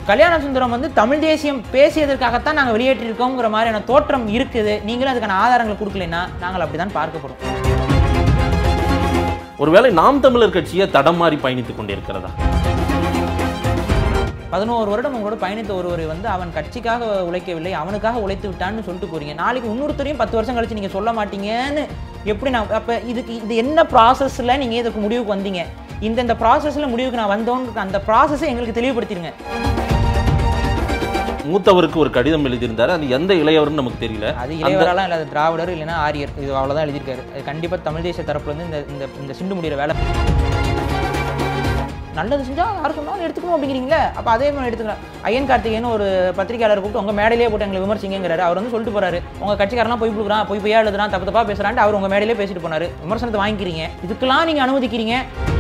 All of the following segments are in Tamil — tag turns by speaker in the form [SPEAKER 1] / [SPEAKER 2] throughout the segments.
[SPEAKER 1] கல்யாண சுந்தரம் வந்து தமிழ் தேசியம் பேசியதற்காகத்தான் நாங்கள் வெளியேற்றிருக்கோங்கிற மாதிரியான தோற்றம் இருக்குது நீங்களும் அதுக்கான ஆதாரங்களை கொடுக்கலைன்னா நாங்கள் அப்படிதான் பார்க்கப்படும்
[SPEAKER 2] ஒருவேளை நாம் தமிழர் கட்சியை தடம் மாறி பயணித்துக் கொண்டிருக்கிறதா
[SPEAKER 1] பதினோரு வருடம் உங்களோட பயணித்த ஒருவரை வந்து அவன் கட்சிக்காக உழைக்கவில்லை அவனுக்காக உழைத்து விட்டான்னு சொல்லிட்டு போறீங்க நாளைக்கு இன்னொருத்தரையும் பத்து வருஷம் கழிச்சு நீங்க சொல்ல மாட்டீங்கன்னு எப்படி நான் அப்ப இதுக்கு இது என்ன ப்ராசஸ்ல நீங்க இதுக்கு முடிவுக்கு வந்தீங்க இந்த இந்த ப்ராசஸ்ல முடிவுக்கு நான் வந்தோன்னு அந்த ப்ராசஸை எங்களுக்கு தெளிவுபடுத்திடுங்க
[SPEAKER 2] மூத்தவருக்கு ஒரு கடிதம் எழுதியிருந்தாரு அது எந்த இளையவர்னு நமக்கு தெரியல
[SPEAKER 1] அது இளையவரெல்லாம் இல்லாத திராவிடர் இல்லைன்னா ஆரியர் இது அவ்வளவுதான் எழுதியிருக்காரு அது கண்டிப்பா தமிழ் தேசிய தரப்புல இருந்து இந்த இந்த இந்த சிண்டு முடிகிற வேலை நல்லது செஞ்சா யார் சொன்னாலும் எடுத்துக்கணும் அப்படிங்கிறீங்களே அப்ப அதே மாதிரி எடுத்துக்கலாம் ஐயன் கார்த்திகேயன் ஒரு பத்திரிகையாளர் கூப்பிட்டு உங்க மேடையிலே போட்டு எங்களை விமர்சிங்கிறாரு அவர் வந்து சொல்லிட்டு போறாரு உங்க கட்சிக்காரெல்லாம் போய் கொடுக்குறான் போய் பொய்யா எழுதுறான் தப்பு தப்பா பேசுறான்ட்டு அவர் உங்க மேடையிலே பேசிட்டு போனாரு விமர்சனத்தை வாங்கிக்கிறீங்க இதுக்கெல்லாம் நீங்க அனுமதிக்கிறீங்க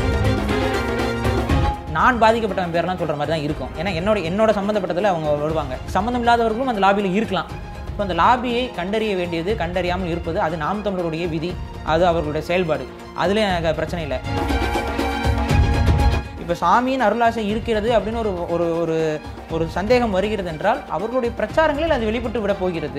[SPEAKER 1] நான் பாதிக்கப்பட்டவன் பேர்லாம் சொல்ற மாதிரி தான் இருக்கும் ஏன்னா என்னோட என்னோட சம்மந்தப்பட்டதில் அவங்க வருவாங்க சம்மந்தம் இல்லாதவர்களும் அந்த லாபியில் இருக்கலாம் இப்போ அந்த லாபியை கண்டறிய வேண்டியது கண்டறியாமல் இருப்பது அது நாம் தமிழருடைய விதி அது அவர்களுடைய செயல்பாடு அதுல எனக்கு பிரச்சனை இல்லை இப்போ சாமியின் அருளாசை இருக்கிறது அப்படின்னு ஒரு ஒரு ஒரு ஒரு சந்தேகம் வருகிறது என்றால் அவர்களுடைய பிரச்சாரங்களில் அது வெளிப்பட்டு விட போகிறது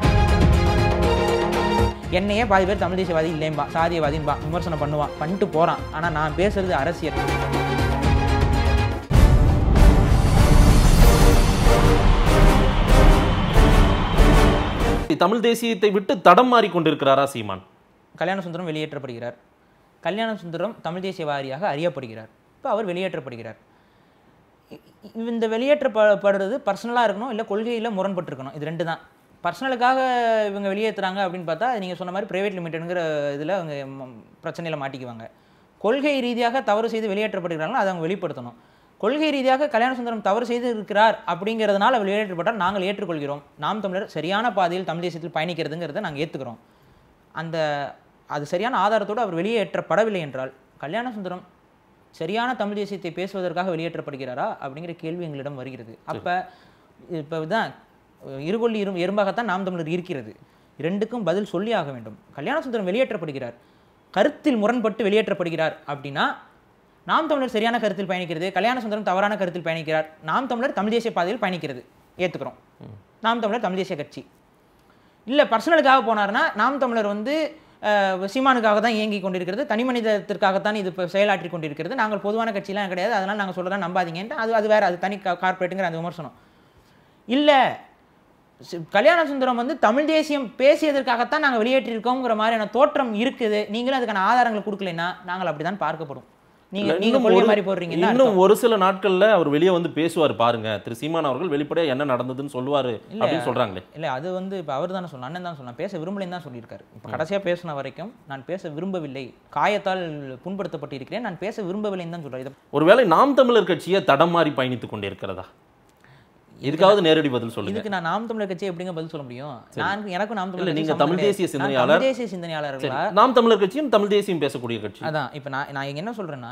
[SPEAKER 1] என்னையே பாதி பேர் தமிழ் தேசியவாதி இல்லைம்பா சாதியவாதின்பா விமர்சனம் பண்ணுவான் பண்ணிட்டு போறான் ஆனா நான் பேசுறது அரசியல்
[SPEAKER 2] தமிழ் தேசியத்தை விட்டு தடம் மாறி கொண்டிருக்கிறாரா சீமான்
[SPEAKER 1] கல்யாண சுந்தரம் வெளியேற்றப்படுகிறார் கல்யாண சுந்தரம் தமிழ் தேசிய வாரியாக அறியப்படுகிறார் இப்போ அவர் வெளியேற்றப்படுகிறார் இ- இ- இந்த வெளியேற்றப்படுறது பர்சனலாக இருக்கணும் இல்லை கொள்கையில் முரண்பட்டிருக்கணும் இது ரெண்டு தான் பர்சனலுக்காக இவங்க வெளியேற்றுறாங்க அப்படின்னு பார்த்தா நீங்கள் சொன்ன மாதிரி பிரைவேட் லிமிடெட்ங்கிற இதில் அவங்க ம- பிரச்சனையில் மாட்டிக்குவாங்க கொள்கை ரீதியாக தவறு செய்து வெளியேற்றப்படுகிறாங்களோ அதை அவங்க வெளிப்படுத்தணும் கொள்கை ரீதியாக கல்யாண சுந்தரம் தவறு செய்து இருக்கிறார் அப்படிங்கிறதுனால அவர் வெளியேற்றப்பட்டால் நாங்கள் ஏற்றுக்கொள்கிறோம் நாம் தமிழர் சரியான பாதையில் தமிழ் தேசியத்தில் பயணிக்கிறதுங்கிறத நாங்கள் ஏற்றுக்கிறோம் அந்த அது சரியான ஆதாரத்தோடு அவர் வெளியேற்றப்படவில்லை என்றால் கல்யாண சுந்தரம் சரியான தமிழ் தேசியத்தை பேசுவதற்காக வெளியேற்றப்படுகிறாரா அப்படிங்கிற கேள்வி எங்களிடம் வருகிறது அப்போ இப்போ தான் இருகொள்ளி இரும் எறும்பாகத்தான் நாம் தமிழர் இருக்கிறது இரண்டுக்கும் பதில் சொல்லி ஆக வேண்டும் கல்யாண சுந்தரம் வெளியேற்றப்படுகிறார் கருத்தில் முரண்பட்டு வெளியேற்றப்படுகிறார் அப்படின்னா நாம் தமிழர் சரியான கருத்தில் பயணிக்கிறது கல்யாண சுந்தரம் தவறான கருத்தில் பயணிக்கிறார் நாம் தமிழர் தமிழ் தேசிய பாதையில் பயணிக்கிறது ஏற்றுக்கிறோம் நாம் தமிழர் தமிழ் தேசிய கட்சி இல்லை பர்சனலுக்காக போனாருன்னா நாம் தமிழர் வந்து அஹ், சீமானுக்காக தான் இயங்கி கொண்டிருக்கிறது தனி மனிதத்திற்காகத்தான் இது இப்போ செயலாற்றி கொண்டிருக்கிறது நாங்கள் பொதுவான கட்சியெலாம் கிடையாது அதனால் நாங்கள் சொல்கிறதா நம்பாதீங்கன்ட்டு அது அது வேறு அது தனி கார்ப்பரேட்டுங்கிற அந்த விமர்சனம் இல்லை சி- கல்யாண சுந்தரம் வந்து தமிழ் தேசியம் பேசியதற்காகத்தான் நாங்கள் வெளியேற்றிருக்கோங்கிற மாதிரியான தோற்றம் இருக்குது நீங்களும் அதுக்கான ஆதாரங்கள் கொடுக்கலைன்னா நாங்கள் அப்படி தான் பார்க்கப்படும் நீங்கள் நீங்கள்
[SPEAKER 2] இன்னும்
[SPEAKER 1] கொள்கை
[SPEAKER 2] ஒரு-
[SPEAKER 1] மாதிரி போடுறீங்கன்னா
[SPEAKER 2] இன்னும் ஒரு சில நாட்கள்ல அவர் வெளியே வந்து பேசுவார் பாருங்க திரு சீமான் அவர்கள் வெளிப்படையா என்ன நடந்ததுன்னு சொல்லுவாரு அப்படின்னு சொல்றாங்களே
[SPEAKER 1] இல்லை அது வந்து இப்போ அவர் தானே சொன்ன அண்ணன் தான் சொன்னான் பேச விரும்பலைன்னு தான் சொல்லியிருக்காரு இப்போ கடைசியாக பேசின வரைக்கும் நான் பேச விரும்பவில்லை காயத்தால் புண்படுத்தப்பட்டிருக்கிறேன் நான் பேச விரும்பவில்லைன்னு தான் சொல்கிறார் இதை
[SPEAKER 2] ஒருவேளை நாம் தமிழர் கட்சியை தடம் மாறி பயணித்துக் கொண்டிருக்கிறதா இதுக்காவது நேரடி பதில் சொல்லுங்க
[SPEAKER 1] இதுக்கு நான் நாம் தமிழர் கட்சி எப்படிங்க பதில் சொல்ல முடியும் நான் எனக்கும் நாம் தமிழர்
[SPEAKER 2] இல்ல,
[SPEAKER 1] கட்சி
[SPEAKER 2] நீங்க
[SPEAKER 1] சம்மந்தம்
[SPEAKER 2] தமிழ்
[SPEAKER 1] கிடையாது.
[SPEAKER 2] தேசிய
[SPEAKER 1] நான்
[SPEAKER 2] சிந்தனையாளர்.
[SPEAKER 1] தமிழ் தேசிய
[SPEAKER 2] சரி,
[SPEAKER 1] சிந்தனையாளர்களா
[SPEAKER 2] நாம் தமிழர் கட்சியும் தமிழ் தேசியம் பேசக்கூடிய கட்சி
[SPEAKER 1] அதான் இப்போ நான் நான் இங்க என்ன சொல்றேன்னா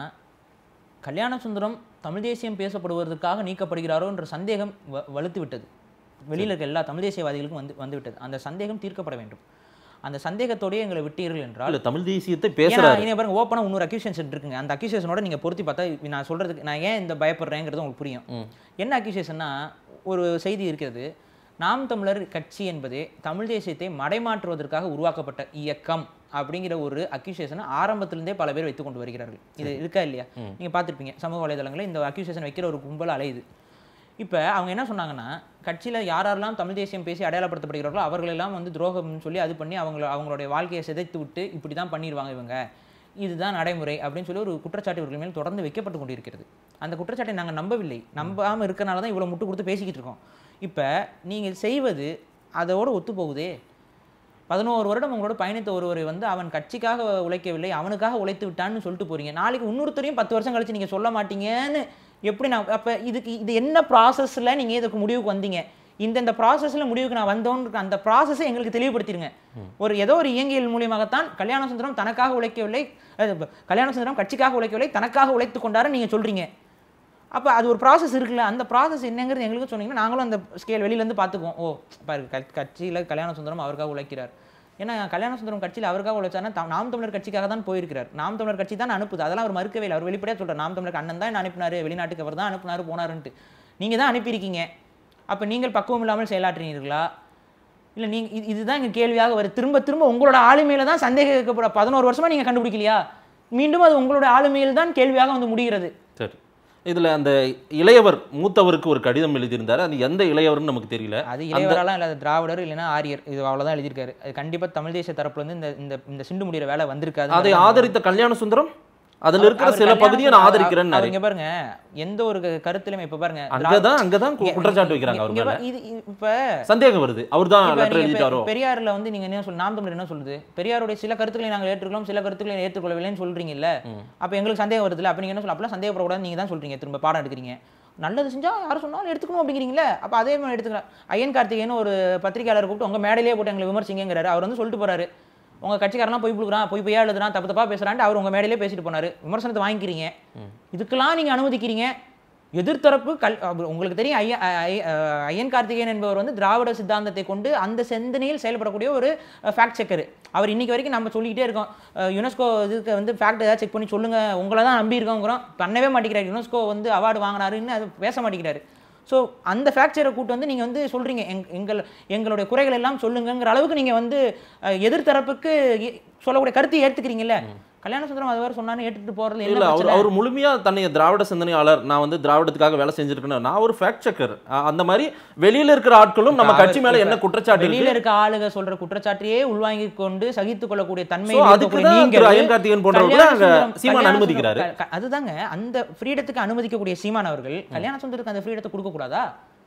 [SPEAKER 1] கல்யாண சுந்தரம் தமிழ் தேசியம் பேசப்படுவதற்காக நீக்கப்படுகிறாரோ என்ற சந்தேகம் வ- வலுத்து விட்டது வெளியில் இருக்க எல்லா தமிழ் தேசியவாதிகளுக்கும் வந்து வந்து விட்டது அந்த சந்தேகம் தீர்க்கப்பட வேண்டும் அந்த சந்தேகத்தோடயே எங்களை விட்டீர்கள் என்றால்
[SPEAKER 2] இல்ல தமிழ் தேசியத்தை
[SPEAKER 1] ஏன்னா
[SPEAKER 2] பேசுறாரு
[SPEAKER 1] இனி பாருங்க ஓப்பனா இன்னொரு அக்யூசேஷன் இருக்குங்க அந்த அக்யூசேஷனோட நீங்க பொருத்தி பார்த்தா இப்ப நான் சொல்றதுக்கு நான் ஏன் இந்த பயப்படுறேங்கிறது உங்களுக்கு புரியும்
[SPEAKER 2] ம்.
[SPEAKER 1] என்ன அக்யூசேஷன்னா ஒரு செய்தி இருக்கிறது நாம் தமிழர் கட்சி என்பதே தமிழ் தேசியத்தை மடைமாற்றுவதற்காக உருவாக்கப்பட்ட இயக்கம் அப்படிங்கிற ஒரு அக்யூசேஷனை ஆரம்பத்திலிருந்தே பல பேர் வைத்துக் கொண்டு வருகிறார்கள் இது இருக்கா இல்லையா நீங்க பார்த்திருப்பீங்க சமூக வலைதளங்களில் இந்த அக்யூசேஷன் வைக்கிற ஒரு கும்பல் அலையுது இப்போ அவங்க என்ன சொன்னாங்கன்னா கட்சியில் யாரெல்லாம் தமிழ் தேசியம் பேசி அடையாளப்படுத்தப்படுகிறார்களோ அவர்களெல்லாம் வந்து துரோகம்னு சொல்லி அது பண்ணி அவங்கள அவங்களுடைய வாழ்க்கையை சிதைத்து விட்டு இப்படி தான் பண்ணிடுவாங்க இவங்க இதுதான் நடைமுறை அப்படின்னு சொல்லி ஒரு குற்றச்சாட்டு இவர்கள் மேல் தொடர்ந்து வைக்கப்பட்டு கொண்டிருக்கிறது அந்த குற்றச்சாட்டை நாங்கள் நம்பவில்லை நம்பாமல் இருக்கனால தான் இவ்வளோ முட்டு கொடுத்து பேசிக்கிட்டு இருக்கோம் இப்போ நீங்கள் செய்வது அதோடு ஒத்துப்போகுதே பதினோரு வருடம் உங்களோட பயணித்த ஒருவரை வந்து அவன் கட்சிக்காக உழைக்கவில்லை அவனுக்காக உழைத்து விட்டான்னு சொல்லிட்டு போறீங்க நாளைக்கு இன்னொருத்தரையும் பத்து வருஷம் கழிச்சு நீங்க சொல்ல மாட்டீங்கன்னு எப்படி நான் அப்ப இதுக்கு இது என்ன ப்ராசஸ்ல நீங்க இதுக்கு முடிவுக்கு வந்தீங்க இந்த இந்த ப்ராசஸ்ல முடிவுக்கு நான் வந்தோன்னு அந்த ப்ராசஸை எங்களுக்கு தெளிவுபடுத்திடுங்க ஒரு ஏதோ ஒரு இயங்கியல் மூலியமாகத்தான் கல்யாண சுந்தரம் தனக்காக உழைக்கவில்லை அது, கல்யாண சுந்தரம் கட்சிக்காக உழைக்கவில்லை தனக்காக உழைத்து கொண்டாரு நீங்க சொல்றீங்க அப்போ அது ஒரு ப்ராசஸ் இருக்குல்ல அந்த ப்ராசஸ் என்னங்கிறது எங்களுக்கு சொன்னீங்கன்னா நாங்களும் அந்த ஸ்கேல் வெளியிலேருந்து பார்த்துக்குவோம் ஓ பாரு க கட்சியில் கல்யாண சுந்தரம் அவருக்காக உழைக்கிறார் ஏன்னா கல்யாண சுந்தரம் கட்சியில் அவருக்காக உழைச்சாருன்னா தா- நாம் தமிழர் கட்சிக்காக தான் போயிருக்கிறார் நாம் தமிழர் கட்சி தான் அனுப்புது அதெல்லாம் அவர் மறுக்கவே இல்லை அவர் வெளிப்படையாக சொல்கிறார் நாம் தமிழர் அண்ணன் தான் என்ன அனுப்பினாரு வெளிநாட்டுக்கு அவர் தான் அனுப்புனாரு போனாருன்ட்டு நீங்கள் தான் அனுப்பியிருக்கீங்க அப்போ நீங்கள் பக்குவம் இல்லாமல் செயலாற்றினீர்களா இல்லை நீங்கள் இது இதுதான் இங்கே கேள்வியாக வருது திரும்ப திரும்ப உங்களோட ஆளுமையில தான் சந்தேகம் இருக்கப்பட பதினோரு வருஷமா நீங்கள் கண்டுபிடிக்கலையா மீண்டும் அது உங்களோட ஆளுமையில் தான் கேள்வியாக வந்து முடிகிறது
[SPEAKER 2] சரி இதுல அந்த இளையவர் மூத்தவருக்கு ஒரு கடிதம் எழுதியிருந்தாரு அது எந்த இளையவர்னு நமக்கு தெரியல
[SPEAKER 1] அது இளையவரெல்லாம் இல்லை அது திராவிடர் இல்லைன்னா ஆரியர் இது அவ்வளோதான் எழுதியிருக்காரு அது கண்டிப்பாக தமிழ் தேசிய தரப்புல இருந்து இந்த இந்த இந்த சிண்டு முடிகிற வேலை வந்திருக்காது
[SPEAKER 2] அதை ஆதரித்த கல்யாண சுந்தரம் அதுல இருக்கிற
[SPEAKER 1] அவர்
[SPEAKER 2] சில
[SPEAKER 1] கல்யாணம்
[SPEAKER 2] பகுதியை நான்
[SPEAKER 1] அவர்
[SPEAKER 2] ஆதரிக்கிறேன்னு
[SPEAKER 1] அவர் இங்க பாருங்க எந்த ஒரு க- கருத்துலையுமே இப்ப பாருங்க
[SPEAKER 2] அங்கதான் அங்கதான் கு-
[SPEAKER 1] இங்க-
[SPEAKER 2] குற்றச்சாட்டு வைக்கிறாங்க அவர்
[SPEAKER 1] இங்க
[SPEAKER 2] மேல
[SPEAKER 1] பா- இது இது- இப்ப
[SPEAKER 2] சந்தேகம் வருது அவர் தான்
[SPEAKER 1] இப்ப
[SPEAKER 2] லெட்டர்
[SPEAKER 1] நீங்க
[SPEAKER 2] எழுதிட்டாரோ
[SPEAKER 1] பெ- பெரியார்ல வந்து நீங்க என்ன சொல்ல நாம் தமிழர் என்ன சொல்லுது பெரியாருடைய சில கருத்துக்களை நாங்கள் ஏற்றுக்கலாம் சில கருத்துக்களை ஏற்றுக்கொள்ளவில்லைன்னு சொல்றீங்கல்ல அப்ப எங்களுக்கு சந்தேகம் வருதுல்ல அப்ப நீங்க என்ன சொல்ல அப்பலாம் சந்தேகப்படக்கூடாது நீங்க தான் சொல்றீங்க திரும்ப பாடம் எடுக்கிறீங்க நல்லது செஞ்சா யாரும் சொன்னாலும் எடுத்துக்கணும் அப்படிங்கிறீங்களே அப்ப அதே மாதிரி எடுத்துக்கலாம் ஐயன் கார்த்திகேயன் ஒரு பத்திரிகையாளர் கூப்பிட்டு உங்க மேடையிலேயே போட்டு எங்களை விமர்சிங்கிறாரு அவர் வந்து சொல்லிட்டு போறாரு உங்க கட்சிக்காரெல்லாம் போய் புழுக்குறான் போய் பொய்யா எழுதுறான் தப்பு தப்பா பேசுறான்ட்டு அவர் உங்க மேடையிலே பேசிட்டு போனாரு விமர்சனத்தை வாங்கிக்கிறீங்க இதுக்கெல்லாம் நீங்க அனுமதிக்கிறீங்க எதிர்த்தரப்பு கல் அவர் உங்களுக்கு தெரியும் ஐய ஐ- ஐ- அஹ் ஐயன் கார்த்திகேயன் என்பவர் வந்து திராவிட சித்தாந்தத்தை கொண்டு அந்த சிந்தனையில் செயல்படக்கூடிய ஒரு ஃபேக்ட் செக்கர் அவர் இன்னைக்கு வரைக்கும் நம்ம சொல்லிக்கிட்டே இருக்கோம் அஹ் யுனெஸ்கோ இதுக்கு வந்து ஃபேக்ட் ஏதாவது செக் பண்ணி சொல்லுங்க உங்களை தான் நம்பி இருக்கோங்கிறோம் பண்ணவே மாட்டேங்கிறாரு யுனெஸ்கோ வந்து அவார்டு வாங்கினாருன்னு அது பேச மாட்டேங்கிறாரு ஸோ அந்த ஃபேக்சரை கூட்டு வந்து நீங்கள் வந்து சொல்கிறீங்க எங் எங்கள் எங்களுடைய குறைகள் எல்லாம் சொல்லுங்கங்கிற அளவுக்கு நீங்கள் வந்து அஹ், எதிர்த்தரப்புக்கு எ- சொல்லக்கூடிய கருத்தை ஏற்றுக்கிறீங்கல்ல கல்யாண சுந்தரம் அது வேறு சொன்னான்னு ஏற்றுட்டு போகிறது
[SPEAKER 2] இல்ல
[SPEAKER 1] என்ன
[SPEAKER 2] அவர்
[SPEAKER 1] பிரச்சனை?
[SPEAKER 2] அவர் முழுமையா தன்னை திராவிட சிந்தனையாளர் நான் வந்து திராவிடத்துக்காக வேலை செஞ்சிருக்கேன் நான் ஒரு ஃபேக்ட் செக்கர் அந்த மாதிரி வெளியில இருக்கிற ஆட்களும் நம்ம
[SPEAKER 1] இப்ப
[SPEAKER 2] கட்சி மேல
[SPEAKER 1] அவர்
[SPEAKER 2] என்ன குற்றச்சாட்டு
[SPEAKER 1] வெளியில
[SPEAKER 2] இருக்கு
[SPEAKER 1] இருக்க ஆளுக சொல்ற குற்றச்சாட்டையே உள்வாங்கி கொண்டு சகித்துக் கொள்ளக்கூடிய தன்மை
[SPEAKER 2] So, அதுக்கு
[SPEAKER 1] இருக்கக்கூடிய
[SPEAKER 2] தான்
[SPEAKER 1] நீங்கள்
[SPEAKER 2] திரு ஐயன் கார்த்திகேயன் போன்றவர்களை
[SPEAKER 1] கல்யாண
[SPEAKER 2] அங்க
[SPEAKER 1] சுந்தரம்-
[SPEAKER 2] சீமான்
[SPEAKER 1] கல்யாண
[SPEAKER 2] அனுமதிக்கிறாரு.
[SPEAKER 1] சுந்தரம் க- க- அதுதாங்க அந்த ஃப்ரீடத்துக்கு அனுமதிக்கக்கூடிய சீமான் அவர்கள் கல்யாண சுந்தரத்துக்கு அந்த ஃப்ரீடத்தை கொடுக்க கூடாதா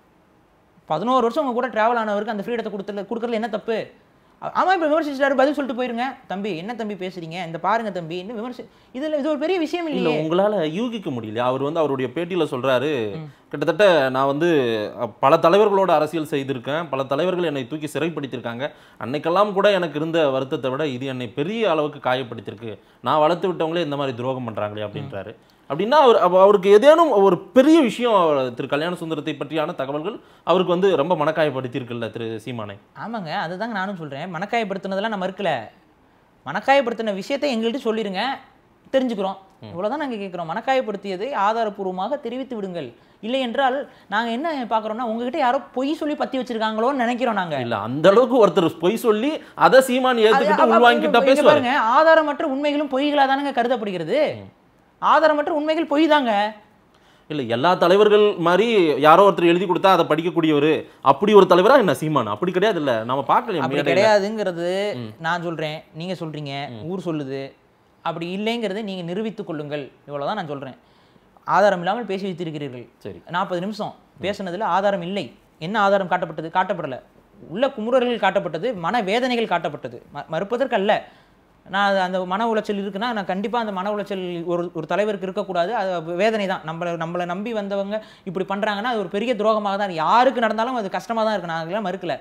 [SPEAKER 1] பதினோரு வருஷம் உங்க கூட டிராவல் ஆனவருக்கு அந்த ஃப்ரீடத்தை கொடுத்துல கொடுக்கறதுல என்ன தப்பு ஆ- ஆமா இப்ப விமர்சிச்சிட்டாரு பதில் சொல்லிட்டு போயிருங்க தம்பி என்ன தம்பி பேசுறீங்க இந்த பாருங்க தம்பி இன்னும் விமர்சி இதுல இது ஒரு பெரிய விஷயம்
[SPEAKER 2] இல்ல
[SPEAKER 1] இல்லையே
[SPEAKER 2] உங்களால யூகிக்க முடியல அவர் வந்து அவருடைய பேட்டியில சொல்றாரு கிட்டத்தட்ட நான் வந்து அஹ், பல தலைவர்களோட அரசியல் செய்திருக்கேன் பல தலைவர்கள் என்னை தூக்கி சிறைப்படுத்தியிருக்காங்க அன்னைக்கெல்லாம் கூட எனக்கு இருந்த வருத்தத்தை விட இது என்னை பெரிய அளவுக்கு காயப்படுத்தியிருக்கு நான் வளர்த்து விட்டவங்களே இந்த மாதிரி துரோகம் பண்றாங்களே அப்படின்றாரு அப்படின்னா அவர் அப்ப அவருக்கு ஏதேனும் ஒரு பெரிய விஷயம் திரு கல்யாண சுந்தரத்தை பற்றியான தகவல்கள் அவருக்கு வந்து ரொம்ப மனக்காயப்படுத்தியிருக்குல்ல திரு சீமானை
[SPEAKER 1] ஆமாங்க அதுதாங்க நானும் சொல்றேன் மனக்காயப்படுத்தினதெல்லாம் நம்ம இருக்கல மனக்காயப்படுத்தின விஷயத்தை எங்கள்கிட்ட சொல்லிருங்க தெரிஞ்சுக்கிறோம் இவ்வளவுதான் நாங்க கேட்குறோம் மனக்காயப்படுத்தியதை ஆதாரப்பூர்வமாக தெரிவித்து விடுங்கள் இல்லை என்றால் நாங்க என்ன பார்க்குறோம்னா உங்ககிட்ட யாரோ பொய் சொல்லி பத்தி வச்சிருக்காங்களோன்னு நினைக்கிறோம் நாங்க
[SPEAKER 2] இல்ல அந்த அளவுக்கு ஒருத்தர் பொய் சொல்லி அதை சீமான்
[SPEAKER 1] அது
[SPEAKER 2] ஏத்துக்கிட்டு
[SPEAKER 1] அப்ப-
[SPEAKER 2] உள்வாங்கிட்டா
[SPEAKER 1] இங்க
[SPEAKER 2] பேசுவாரு
[SPEAKER 1] பாருங்க ஆதாரமற்ற உண்மைகளும் பொய்களா தானங்க கருதப்படுகிறது ஆதாரமற்ற உண்மைகள் பொய் தாங்க
[SPEAKER 2] இல்ல எல்லா தலைவர்கள் மாதிரி யாரோ ஒருத்தர் எழுதி கொடுத்தா அதை படிக்கக்கூடியவர் அப்படி ஒரு தலைவரா என்ன சீமான் அப்படி கிடையாது இல்ல நம்ம பார்க்கலையே
[SPEAKER 1] அப்படி
[SPEAKER 2] மேடையில.
[SPEAKER 1] கிடையாதுங்கிறது நான் சொல்றேன் நீங்க சொல்றீங்க ஊர் சொல்லுது அப்படி இல்லைங்கிறதை நீங்க நிரூபித்துக் கொள்ளுங்கள் இவ்வளவுதான் நான் சொல்றேன் ஆதாரம் இல்லாமல் பேசி வைத்திருக்கிறீர்கள்
[SPEAKER 2] சரி
[SPEAKER 1] நாற்பது நிமிஷம் பேசுனதுல ஆதாரம் இல்லை என்ன ஆதாரம் காட்டப்பட்டது காட்டப்படல உள்ள குமுறல்கள் காட்டப்பட்டது மன வேதனைகள் காட்டப்பட்டது ம- மறுப்பதற்கு அல்ல நான் அது அந்த மன உளைச்சல் இருக்குன்னா நான் கண்டிப்பாக அந்த மன உளைச்சல் ஒரு ஒரு தலைவருக்கு இருக்கக்கூடாது அது வேதனை தான் நம்மளை நம்மளை நம்பி வந்தவங்க இப்படி பண்ணுறாங்கன்னா அது ஒரு பெரிய துரோகமாக தான் யாருக்கு நடந்தாலும் அது கஷ்டமாக தான் இருக்கு நான் அதெல்லாம் மறுக்கல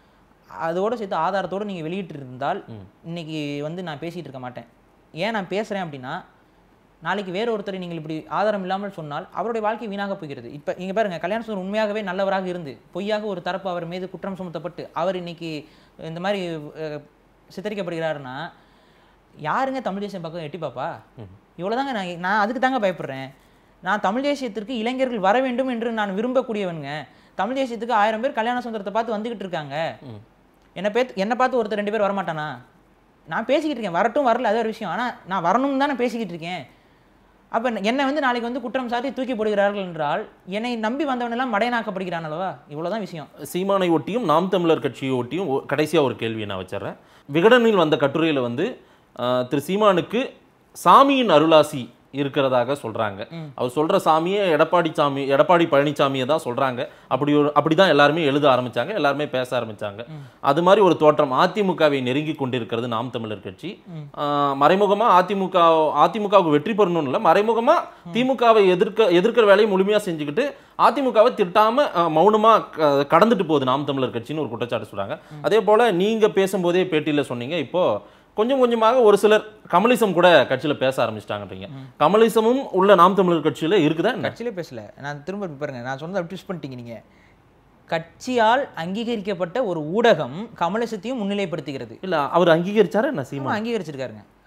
[SPEAKER 1] அதோட சேர்த்து ஆதாரத்தோடு நீங்கள் வெளியிட்டு இருந்தால் இன்னைக்கு வந்து நான் பேசிகிட்டு இருக்க மாட்டேன் ஏன் நான் பேசுகிறேன் அப்படின்னா நாளைக்கு வேற ஒருத்தரை நீங்கள் இப்படி ஆதாரம் இல்லாமல் சொன்னால் அவருடைய வாழ்க்கை வீணாக போகிறது இப்போ இங்கே பாருங்க கல்யாண சுந்தரம் உண்மையாகவே நல்லவராக இருந்து பொய்யாக ஒரு தரப்பு அவர் மீது குற்றம் சுமத்தப்பட்டு அவர் இன்னைக்கு இந்த மாதிரி அஹ், சித்தரிக்கப்படுகிறாருன்னா யாருங்க தமிழ் தேசியம் பக்கம் எட்டி பாப்பா இவ்வளோதாங்க நான் நான் அதுக்கு தாங்க பயப்படுறேன் நான் தமிழ் தேசியத்திற்கு இளைஞர்கள் வர வேண்டும் என்று நான் விரும்பக்கூடியவனுங்க தமிழ் தேசியத்துக்கு ஆயிரம் பேர் கல்யாண சுந்தரத்தை பார்த்து வந்துகிட்டு இருக்காங்க என்னை பேத்து என்னை பார்த்து ஒருத்தர் ரெண்டு பேர் வரமாட்டானா நான் பேசிக்கிட்டு இருக்கேன் வரட்டும் வரல அது ஒரு விஷயம் ஆனால் நான் வரணும்னு தானே பேசிக்கிட்டு இருக்கேன் அப்போ என்னை வந்து நாளைக்கு வந்து குற்றம் சாட்டி தூக்கி போடுகிறார்கள் என்றால் என்னை நம்பி வந்தவனெல்லாம் மடையனாக்கப்படுகிறான் அல்லவா இவ்வளவுதான் விஷயம்
[SPEAKER 2] சீமானை ஒட்டியும் நாம் தமிழர் கட்சியை ஒட்டியும் ஒ- கடைசியா ஒரு கேள்வியை நான் வச்சிடுறேன் விகடனில் வந்த கட்டுரையில வந்து ஆஹ், திரு சீமானுக்கு சாமியின் அருளாசி இருக்கிறதாக சொல்றாங்க அவர் சொல்ற சாமியே எடப்பாடி சாமி எடப்பாடி பழனிசாமியை தான் சொல்றாங்க அப்படி ஒரு அப்படிதான் எல்லாருமே எழுத ஆரம்பிச்சாங்க எல்லாருமே பேச ஆரம்பிச்சாங்க அது மாதிரி ஒரு தோற்றம் அதிமுகவை நெருங்கி கொண்டிருக்கிறது நாம் தமிழர் கட்சி ஆஹ், மறைமுகமா அதிமுக அதிமுகவுக்கு வெற்றி பெறணும்னு இல்லை மறைமுகமா திமுகவை எதிர்க்க எதிர்க்கிற வேலையை முழுமையா செஞ்சுக்கிட்டு அதிமுகவை திட்டாம அஹ், மௌனமா க- கடந்துட்டு போகுது நாம் தமிழர் கட்சின்னு ஒரு குற்றச்சாட்டு சொல்றாங்க அதே போல நீங்க பேசும்போதே பேட்டியில சொன்னீங்க இப்போ கொஞ்சம் கொஞ்சமாக ஒரு சிலர் கமலிசம் கூட கட்சியில பேச ஆரம்பிச்சிட்டாங்கன்றீங்க கமலிசமும் உள்ள நாம் தமிழர் கட்சியில இருக்குதா என்ன?
[SPEAKER 1] கட்சியிலே பேசல நான் திரும்ப பாருங்க நான் சொன்னதை ட்விஸ்ட் பண்ணிட்டீங்க நீங்க கட்சியால் அங்கீகரிக்கப்பட்ட ஒரு ஊடகம் கமலசத்தையும் முன்னிலைப்படுத்துகிறது
[SPEAKER 2] இல்ல அவர் அங்கீகரிச்சாரா என்ன
[SPEAKER 1] ஆமா,
[SPEAKER 2] சீமா
[SPEAKER 1] அங்கீகரிச்சிருக்காருங்க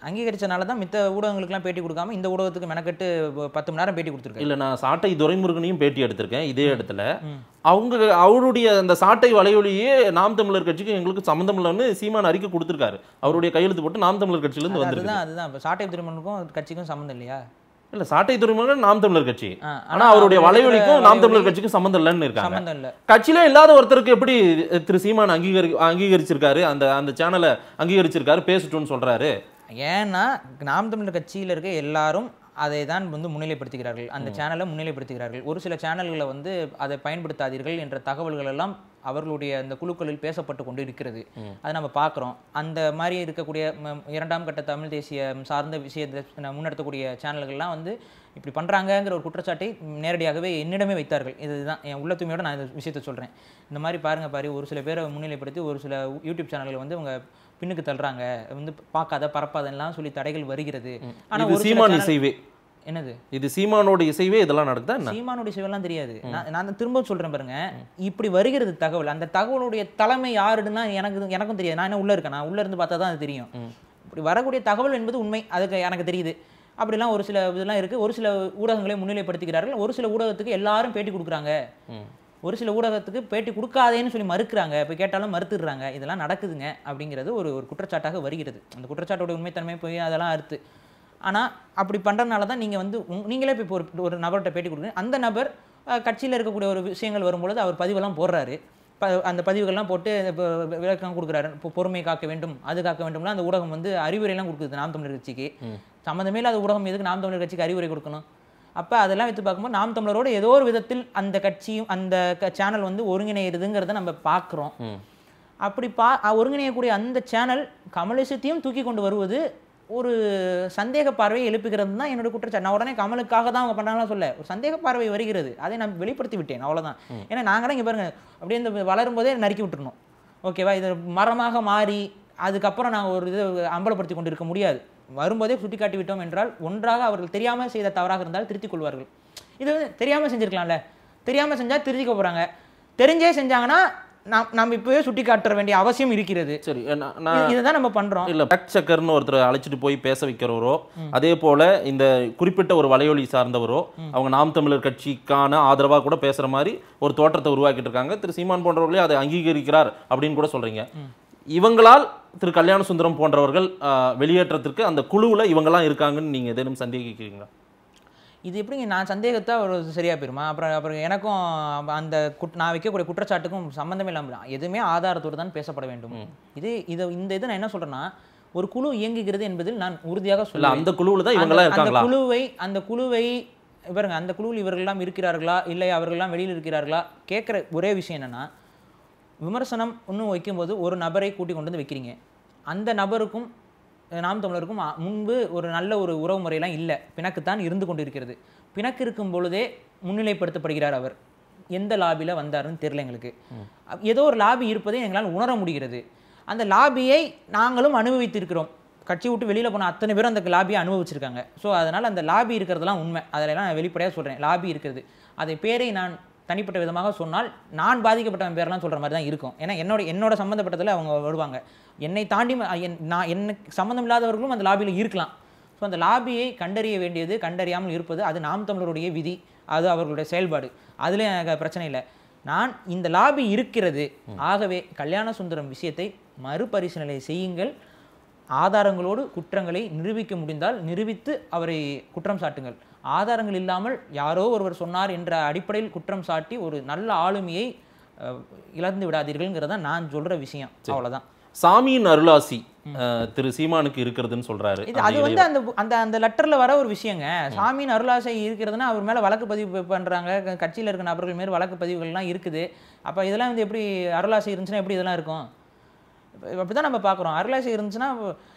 [SPEAKER 1] அங்கீகரிச்சனால தான் மித்த ஊடகங்களுக்குலாம் பேட்டி கொடுக்காம இந்த ஊடகத்துக்கு மெனக்கெட்டு ப- பத்து மணி நேரம் பேட்டி கொடுத்துருக்காரு
[SPEAKER 2] இல்ல நான் சாட்டை துரைமுருகனையும் பேட்டி எடுத்திருக்கேன் இதே இடத்துல அவங்க அவருடைய அந்த சாட்டை வலையொலியே நாம் தமிழர் கட்சிக்கு எங்களுக்கு சம்மந்தம் இல்லைன்னு சீமான் அறிக்கை கொடுத்திருக்காரு அவருடைய கையெழுத்து போட்டு நாம் தமிழர் கட்சியில இருந்து வந்திருக்கு
[SPEAKER 1] அதுதான் அதுதான் இப்போ சாட்டை திருமணனுக்கும் கட்சிக்கும் சம்மந்தம் இல்லையா
[SPEAKER 2] இல்ல சாட்டை துரைமுருகன் நாம் தமிழர் கட்சி
[SPEAKER 1] ஆ,
[SPEAKER 2] ஆனா அவருடைய
[SPEAKER 1] அவர்
[SPEAKER 2] வலையொலிக்கும்
[SPEAKER 1] இருக்கிற
[SPEAKER 2] நாம் தமிழர்
[SPEAKER 1] வலையொலி
[SPEAKER 2] கட்சிக்கும் சம்மந்தம் இல்லைன்னு இருக்காங்க
[SPEAKER 1] சம்மந்தம் இல்லை
[SPEAKER 2] கட்சியிலே இல்லாத ஒருத்தருக்கு எப்படி திரு சீமான் அங்கீகரி அங்கீகரிச்சிருக்காரு அந்த அந்த சேனலை அங்கீகரிச்சிருக்காரு பேசட்டும்னு சொல்றாரு
[SPEAKER 1] ஏன்னா நாம் தமிழர் கட்சியில் இருக்க எல்லாரும் அதை தான் வந்து முன்னிலைப்படுத்துகிறார்கள் அந்த சேனலை முன்னிலைப்படுத்துகிறார்கள் ஒரு சில சேனல்களை வந்து அதை பயன்படுத்தாதீர்கள் என்ற தகவல்கள் எல்லாம் அவர்களுடைய அந்த குழுக்களில் பேசப்பட்டு கொண்டு இருக்கிறது அதை நம்ம பார்க்குறோம் அந்த மாதிரி இருக்கக்கூடிய ம- இரண்டாம் கட்ட தமிழ் தேசிய சார்ந்த விஷயத்தை ந- முன்னெடுத்தக்கூடிய சேனல்கள்லாம் வந்து இப்படி பண்ணுறாங்கங்கிற ஒரு குற்றச்சாட்டை நேரடியாகவே என்னிடமே வைத்தார்கள் இதுதான் என் உள்ள தூய்மையோட நான் இந்த விஷயத்தை சொல்கிறேன் இந்த மாதிரி பாருங்க பாரு ஒரு சில பேரை முன்னிலைப்படுத்தி ஒரு சில யூடியூப் சேனல்களை வந்து அவங்க பின்னுக்கு தள்ளுறாங்க வந்து பார்க்காத பரப்பாதெல்லாம் சொல்லி தடைகள் வருகிறது ஆனா
[SPEAKER 2] இது
[SPEAKER 1] ஒரு சில
[SPEAKER 2] சீமான்
[SPEAKER 1] channel-
[SPEAKER 2] இசைவே
[SPEAKER 1] என்னது
[SPEAKER 2] இது சீமானோட இசைவே இதெல்லாம் நடக்குதா என்ன
[SPEAKER 1] சீமானுடைய சிவெல்லாம் தெரியாது நான் நான் திரும்ப சொல்றேன் பாருங்க இப்படி வருகிறது தகவல் அந்த தகவலுடைய தலைமை யாருன்னா எனக்கு எனக்கும் தெரியாது நான் என்ன உள்ள இருக்கேன் நான் உள்ள இருந்து பார்த்தா தான் அது தெரியும் இப்படி வரக்கூடிய தகவல் என்பது உண்மை அதுக்கு எனக்கு தெரியுது அப்படிலாம் ஒரு சில இதெல்லாம் இருக்கு ஒரு சில ஊடகங்களை முன்னிலைப்படுத்துகிறார்கள் ஒரு சில ஊடகத்துக்கு எல்லாரும் பேட்டி கொடுக்குறாங்க
[SPEAKER 2] ம்.
[SPEAKER 1] ஒரு சில ஊடகத்துக்கு பேட்டி கொடுக்காதேன்னு சொல்லி மறுக்கிறாங்க இப்போ கேட்டாலும் மறுத்துடுறாங்க இதெல்லாம் நடக்குதுங்க அப்படிங்கிறது ஒரு ஒரு குற்றச்சாட்டாக வருகிறது அந்த குற்றச்சாட்டோட உண்மைத்தன்மை போய் அதெல்லாம் அறுத்து ஆனால் அப்படி பண்ணுறதுனால தான் நீங்கள் வந்து உங்க- நீங்களே இப்போ ஒரு ஒரு நபர்கிட்ட பேட்டி கொடுக்குறீங்க அந்த நபர் கட்சியில் இருக்கக்கூடிய ஒரு விஷயங்கள் வரும்பொழுது அவர் பதிவெல்லாம் போடுறாரு ப அந்த பதிவுகள்லாம் போட்டு இப்போ விளக்கம் கொடுக்குறாரு இப்போ பொறுமை காக்க வேண்டும் அது காக்க வேண்டும்லாம் அந்த ஊடகம் வந்து அறிவுரையெல்லாம் கொடுக்குது நாம் தமிழர் கட்சிக்கு சம்மந்தமே இல்லாத ஊடகம் எதுக்கு நாம் தமிழர் கட்சிக்கு அறிவுரை கொடுக்கணும் அப்போ அதெல்லாம் வைத்து பார்க்கும்போது நாம் தமிழரோட ஏதோ ஒரு விதத்தில் அந்த கட்சியும் அந்த சேனல் வந்து ஒருங்கிணைகிறதுங்கிறத நம்ம பார்க்குறோம்
[SPEAKER 2] ம்.
[SPEAKER 1] அப்படி பா அ- ஒருங்கிணையக்கூடிய அந்த சேனல் கமலிசத்தையும் தூக்கி கொண்டு வருவது ஒரு சந்தேக பார்வையை எழுப்புகிறது தான் என்னோட குற்றச்சாட்டு நான் உடனே கமலுக்காக தான் அவங்க பண்ணாங்களா சொல்ல ஒரு சந்தேக பார்வை வருகிறது அதை நான் வெளிப்படுத்தி விட்டேன் அவ்வளவுதான் ஏன்னா நாங்களாம் இங்கே பாருங்க அப்படியே இந்த வளரும் போதே நறுக்கி விட்டுறணும் ஓகேவா இது மரமாக மாறி அதுக்கப்புறம் நாங்கள் ஒரு இது அம்பலப்படுத்தி கொண்டு இருக்க முடியாது வரும்போதே சுட்டி காட்டி விட்டோம் என்றால் ஒன்றாக அவர்கள் தெரியாமல் செய்த தவறாக இருந்தால் திருத்திக் கொள்வார்கள் இது வந்து தெரியாமல் செஞ்சிருக்கலாம்ல தெரியாமல் செஞ்சால் திருத்திக்க போகிறாங்க தெரிஞ்சே செஞ்சாங்கன்னா நாம் நம்ம இப்போவே சுட்டி காட்ட வேண்டிய அவசியம் இருக்கிறது
[SPEAKER 2] சரி நான் நான்
[SPEAKER 1] இதை தான் நம்ம பண்ணுறோம்
[SPEAKER 2] இல்ல ஃபேக்ட் செக்கர்னு ஒருத்தர் அழைச்சிட்டு போய் பேச வைக்கிறவரோ அதே போல இந்த குறிப்பிட்ட ஒரு வலையொலி சார்ந்தவரோ அவங்க நாம் தமிழர் கட்சிக்கான ஆதரவா கூட பேசுற மாதிரி ஒரு தோற்றத்தை உருவாக்கிட்டு இருக்காங்க திரு சீமான் போன்றவர்களே அதை அங்கீகரிக்கிறார் அப்படின்னு கூட சொல்றீங்க இவங்களால் திரு கல்யாண சுந்தரம் போன்றவர்கள் ஆஹ், வெளியேற்றத்திற்கு அந்த குழுவுல இவங்கெல்லாம் இருக்காங்கன்னு நீங்க ஏதேனும் சந்தேகிக்கிறீங்களா
[SPEAKER 1] இது எப்படிங்க நான் சந்தேகத்தை ஒரு சரியாக போயிருமா அப்புறம் அப்புறம் எனக்கும் அந்த குட் நான் வைக்கக்கூடிய குற்றச்சாட்டுக்கும் சம்மந்தமே இல்லாமல் எதுவுமே ஆதாரத்தோடு தான் பேசப்பட வேண்டும் இது இதை இந்த இதை நான் என்ன சொல்றேன்னா ஒரு குழு இயங்குகிறது என்பதில் நான் உறுதியாக
[SPEAKER 2] இல்ல
[SPEAKER 1] சொல்ல
[SPEAKER 2] அந்த குழுவுல தான் இவங்கெல்லாம்
[SPEAKER 1] அந்த- அந்த
[SPEAKER 2] இருக்காங்களா
[SPEAKER 1] குழுவை அந்த குழுவை பாருங்க அந்த குழுவில் இவர்கள்லாம் இருக்கிறார்களா இல்லை அவர்கள்லாம் வெளியில் இருக்கிறார்களா கேட்குற ஒரே விஷயம் என்னன்னா விமர்சனம் இன்னும் வைக்கும்போது ஒரு நபரை கூட்டி கொண்டு வந்து வைக்கிறீங்க அந்த நபருக்கும் அஹ், நாம் தமிழருக்கும் அ- முன்பு ஒரு நல்ல ஒரு உறவு முறையெல்லாம் இல்லை பிணக்குத்தான் இருந்து கொண்டு இருக்கிறது பிணக்கு இருக்கும் பொழுதே முன்னிலைப்படுத்தப்படுகிறார் அவர் எந்த லாபியில் வந்தாருன்னு தெரியல எங்களுக்கு அ- ஏதோ ஒரு லாபி இருப்பதை எங்களால் உணர முடிகிறது அந்த லாபியை நாங்களும் அனுபவித்திருக்கிறோம் கட்சி விட்டு வெளியில் போன அத்தனை பேரும் அந்த லாபியை அனுபவிச்சிருக்காங்க ஸோ அதனால் அந்த லாபி இருக்கிறதெல்லாம் உண்மை அதிலெல்லாம் நான் வெளிப்படையாக சொல்கிறேன் லாபி இருக்கிறது அதை பேரை நான் தனிப்பட்ட விதமாக சொன்னால் நான் பாதிக்கப்பட்டவன் பேரெல்லாம் சொல்கிற மாதிரி தான் இருக்கும் ஏன்னா என்னோட என்னோட சம்மந்தப்பட்டதில் அவங்க வருவாங்க என்னை தாண்டி ம- என் நான் எனக்கு சம்மந்தம் இல்லாதவர்களும் அந்த லாபியில் இருக்கலாம் ஸோ அந்த லாபியை கண்டறிய வேண்டியது கண்டறியாமல் இருப்பது அது நாம் தமிழருடைய விதி அது அவர்களுடைய செயல்பாடு அதில் எனக்கு பிரச்சனை இல்லை நான் இந்த லாபி இருக்கிறது ஆகவே கல்யாண சுந்தரம் விஷயத்தை மறுபரிசீலனை செய்யுங்கள் ஆதாரங்களோடு குற்றங்களை நிரூபிக்க முடிந்தால் நிரூபித்து அவரை குற்றம் சாட்டுங்கள் ஆதாரங்கள் இல்லாமல் யாரோ ஒருவர் சொன்னார் என்ற அடிப்படையில் குற்றம் சாட்டி ஒரு நல்ல ஆளுமையை அஹ், இழந்து விடாதீர்கள்ங்கிறத நான் சொல்ற விஷயம் அவ்வளவுதான்
[SPEAKER 2] சாமியின் அருளாசி அஹ், திரு சீமானுக்கு இருக்கிறதுன்னு சொல்றாரு
[SPEAKER 1] இது
[SPEAKER 2] அந்த
[SPEAKER 1] அது வந்து அந்த அந்த அந்த லெட்டர்ல வர ஒரு விஷயங்க சாமியின் அருளாசை இருக்கிறதுனா அவர் மேல வழக்கு பதிவு பண்றாங்க க- கட்சியில இருக்க நபர்கள் மேல் வழக்கு பதிவுகள்லாம் இருக்குது அப்ப இதெல்லாம் வந்து எப்படி அருளாசை இருந்துச்சுன்னா எப்படி இதெல்லாம் இருக்கும் இப்ப அப்படிதான் நம்ம பார்க்குறோம் அருளாசை இருந்துச்சுன்னா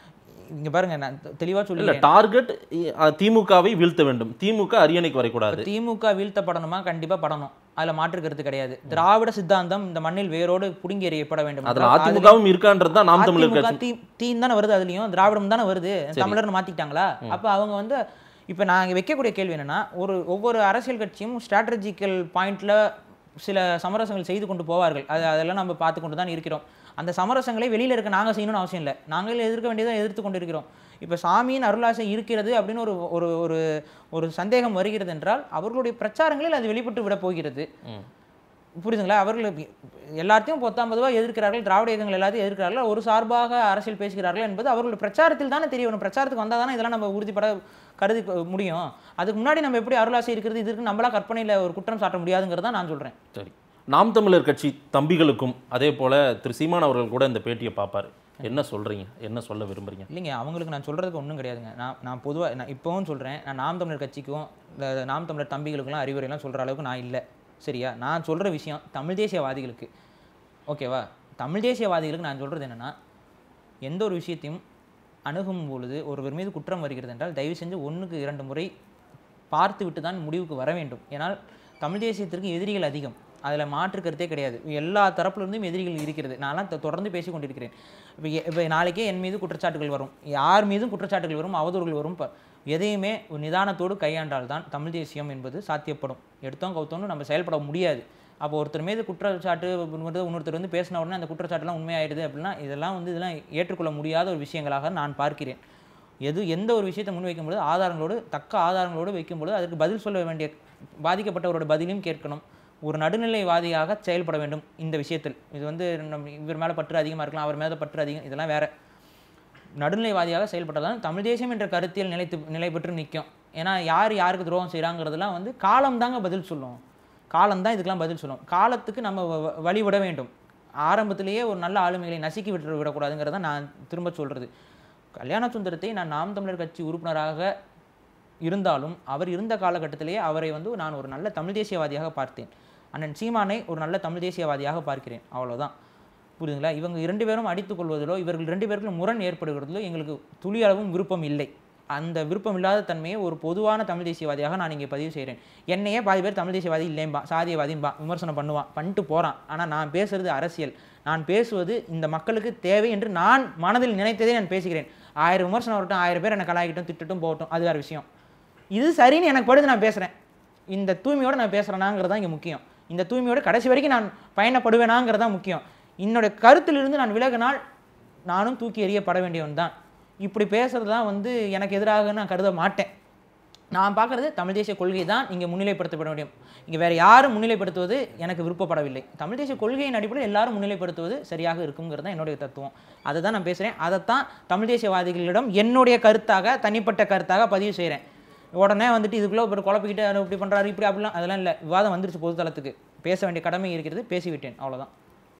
[SPEAKER 1] இங்க பாருங்க நான் தெ- தெளிவா
[SPEAKER 2] இல்ல
[SPEAKER 1] சொல்லி
[SPEAKER 2] டார்கெட் திமுகவை வீழ்த்த வேண்டும் திமுக அரியணைக்கு வரக்கூடாது
[SPEAKER 1] திமுக வீழ்த்தப்படணுமா கண்டிப்பா படணும் அதுல மாற்று கருத்து கிடையாது திராவிட சித்தாந்தம் இந்த மண்ணில் வேரோடு புடுங்கி எறியப்பட வேண்டும்
[SPEAKER 2] அதுல
[SPEAKER 1] என்றால்
[SPEAKER 2] அதிமுகவும் இருக்கான்றது தான் நாம் தமிழர்
[SPEAKER 1] அதிமுக
[SPEAKER 2] கட்சி
[SPEAKER 1] தீ தீன் தானே வருது அதுலயும் திராவிடம் தானே வருது தமிழர்னு மாத்திட்டாங்களா அப்ப அவங்க வந்து இப்ப நாங்க வைக்கக்கூடிய கேள்வி என்னன்னா ஒரு ஒவ்வொரு அரசியல் கட்சியும் ஸ்ட்ராட்டஜிக்கல் பாயிண்ட்ல சில சமரசங்கள் செய்து கொண்டு போவார்கள் அது அதெல்லாம் நம்ம பார்த்து கொண்டு தான் இருக்கிறோம் அந்த சமரசங்களை வெளியில இருக்க நாங்க செய்யணும்னு அவசியம் இல்லை நாங்களே எதிர்க்க வேண்டியதை எதிர்த்து கொண்டு இருக்கிறோம் இப்போ சாமியின் அருளாசை இருக்கிறது அப்படின்னு ஒரு ஒரு ஒரு ஒரு சந்தேகம் வருகிறது என்றால் அவர்களுடைய பிரச்சாரங்களில் அது வெளிப்பட்டு விட போகிறது
[SPEAKER 2] ம்.
[SPEAKER 1] புரியுதுங்களா அவர்கள் இப்ப எல்லாத்தையும் பொத்தாம் பொதுவாக எதிர்க்கிறார்கள் திராவிட இயக்கங்கள் எல்லாத்தையும் எதிர்க்கிறார்கள் ஒரு சார்பாக அரசியல் பேசுகிறார்கள் என்பது அவர்களுடைய பிரச்சாரத்தில் தானே தெரிய வரும் பிரச்சாரத்துக்கு வந்தால் தானே இதெல்லாம் நம்ம உறுதிப்பட கருதி கொ- முடியும் அதுக்கு முன்னாடி நம்ம எப்படி அருளாசை இருக்கிறது இது இருக்கு நம்மளா கற்பனையில் ஒரு குற்றம் சாட்ட முடியாதுங்கிறத நான் சொல்கிறேன்
[SPEAKER 2] சரி நாம் தமிழர் கட்சி தம்பிகளுக்கும் அதே போல திரு சீமான் அவர்கள் கூட இந்த பேட்டியை பார்ப்பாரு என்ன சொல்றீங்க என்ன சொல்ல விரும்புறீங்க
[SPEAKER 1] இல்லைங்க அவங்களுக்கு நான் சொல்கிறதுக்கு ஒன்றும் கிடையாதுங்க நான் நான் பொதுவாக நான் இப்போவும் சொல்கிறேன் நான் நாம் தமிழர் கட்சிக்கும் இந்த நாம் தமிழர் தம்பிகளுக்கெல்லாம் அறிவுரைலாம் சொல்கிற அளவுக்கு நான் இல்லை சரியா நான் சொல்கிற விஷயம் தமிழ் தேசியவாதிகளுக்கு ஓகேவா தமிழ் தேசியவாதிகளுக்கு நான் சொல்கிறது என்னென்னா எந்த ஒரு விஷயத்தையும் அணுகும் பொழுது ஒருவர் மீது குற்றம் வருகிறது என்றால் தயவு செஞ்சு ஒன்றுக்கு இரண்டு முறை பார்த்து விட்டு தான் முடிவுக்கு வர வேண்டும் ஏன்னால் தமிழ் தேசியத்திற்கு எதிரிகள் அதிகம் அதில் மாற்று கருத்தே கிடையாது எல்லா தரப்புலேருந்தும் எதிரிகள் இருக்கிறது நான்லாம் தொ- தொடர்ந்து பேசி கொண்டிருக்கிறேன் இப்போ இப்போ நாளைக்கே என் மீது குற்றச்சாட்டுகள் வரும் யார் மீதும் குற்றச்சாட்டுகள் வரும் அவதூறுகள் வரும் ப- எதையுமே ஒரு நிதானத்தோடு கையாண்டால் தான் தமிழ் தேசியம் என்பது சாத்தியப்படும் எடுத்தோம் கவுத்தோன்னு நம்ம செயல்பட முடியாது அப்போ ஒருத்தர் மீது குற்றச்சாட்டு வந்து இன்னொருத்தர் வந்து பேசின உடனே அந்த குற்றச்சாட்டுலாம் உண்மையாயிடுது அப்படின்னா இதெல்லாம் வந்து இதெல்லாம் ஏற்றுக்கொள்ள முடியாத ஒரு விஷயங்களாக நான் பார்க்கிறேன் எது எந்த ஒரு விஷயத்தை முன்வைக்கும் பொழுது ஆதாரங்களோடு தக்க ஆதாரங்களோடு வைக்கும்பொழுது அதற்கு பதில் சொல்ல வேண்டிய பாதிக்கப்பட்டவரோட பதிலையும் கேட்கணும் ஒரு நடுநிலைவாதியாக செயல்பட வேண்டும் இந்த விஷயத்தில் இது வந்து நம்ம இவர் மேலே பற்று அதிகமாக இருக்கலாம் அவர் மேலே பற்று அதிகம் இதெல்லாம் வேற நடுநிலைவாதியாக செயல்பட்டதான் தமிழ் தேசியம் என்ற கருத்தியல் நிலைத்து நிலை பெற்று நிற்கும் ஏன்னா யார் யாருக்கு துரோகம் செய்கிறாங்கிறதுலாம் வந்து காலம் தாங்க பதில் சொல்லும் காலம் தான் இதுக்கெல்லாம் பதில் சொல்லும் காலத்துக்கு நம்ம வ- வ- வழிவிட வேண்டும் ஆரம்பத்திலேயே ஒரு நல்ல ஆளுமைகளை நசுக்கி விட்டு விடக்கூடாதுங்கிறத நான் திரும்ப சொல்கிறது கல்யாண சுந்தரத்தை நான் நாம் தமிழர் கட்சி உறுப்பினராக இருந்தாலும் அவர் இருந்த காலகட்டத்திலேயே அவரை வந்து நான் ஒரு நல்ல தமிழ் தேசியவாதியாக பார்த்தேன் அண்ணன் சீமானை ஒரு நல்ல தமிழ் தேசியவாதியாக பார்க்கிறேன் அவ்வளவுதான் புரியுதுங்களா இவங்க இரண்டு பேரும் அடித்துக் கொள்வதிலோ இவர்கள் ரெண்டு பேருக்கும் முரண் ஏற்படுகிறதிலோ எங்களுக்கு துளி அளவும் விருப்பம் இல்லை அந்த விருப்பம் இல்லாத தன்மையை ஒரு பொதுவான தமிழ் தேசியவாதியாக நான் இங்கே பதிவு செய்கிறேன் என்னையே பாதி பேர் தமிழ் தேசியவாதி இல்லைம்பா சாதியவாதின்பா விமர்சனம் பண்ணுவான் பண்ணிட்டு போகிறான் ஆனால் நான் பேசுறது அரசியல் நான் பேசுவது இந்த மக்களுக்கு தேவை என்று நான் மனதில் நினைத்ததே நான் பேசுகிறேன் ஆயிரம் விமர்சனம் வரட்டும் ஆயிரம் பேர் என்னை கலாய்க்கட்டும் திட்டட்டும் போகட்டும் அது வேறு விஷயம் இது சரின்னு எனக்கு படுது நான் பேசுகிறேன் இந்த தூய்மையோட நான் பேசுகிறேனாங்கிறது தான் இங்கே முக்கியம் இந்த தூய்மையோட கடைசி வரைக்கும் நான் பயணப்படுவேனாங்கிறது தான் முக்கியம் என்னுடைய கருத்திலிருந்து நான் விலகினால் நானும் தூக்கி எறியப்பட வேண்டியவன் தான் இப்படி பேசுறது தான் வந்து எனக்கு எதிராக நான் கருத மாட்டேன் நான் பார்க்குறது தமிழ் தேசிய கொள்கை தான் இங்கே முன்னிலைப்படுத்தப்பட முடியும் இங்கே வேறு யாரும் முன்னிலைப்படுத்துவது எனக்கு விருப்பப்படவில்லை தமிழ் தேசிய கொள்கையின் அடிப்படையில் எல்லாரும் முன்னிலைப்படுத்துவது சரியாக இருக்குங்கிறது தான் என்னுடைய தத்துவம் அதை தான் நான் பேசுகிறேன் அதைத்தான் தமிழ் தேசியவாதிகளிடம் என்னுடைய கருத்தாக தனிப்பட்ட கருத்தாக பதிவு செய்கிறேன் உடனே வந்துட்டு இதுக்குள்ளே ஒரு குழப்பிக்கிட்டு அவர் இப்படி பண்ணுறாரு இப்படி அப்படிலாம் அதெல்லாம் இல்லை விவாதம் வந்துருச்சு பொதுத்தளத்துக்கு பேச வேண்டிய கடமை இருக்கிறது பேசிவிட்டேன் அவ்வளவுதான்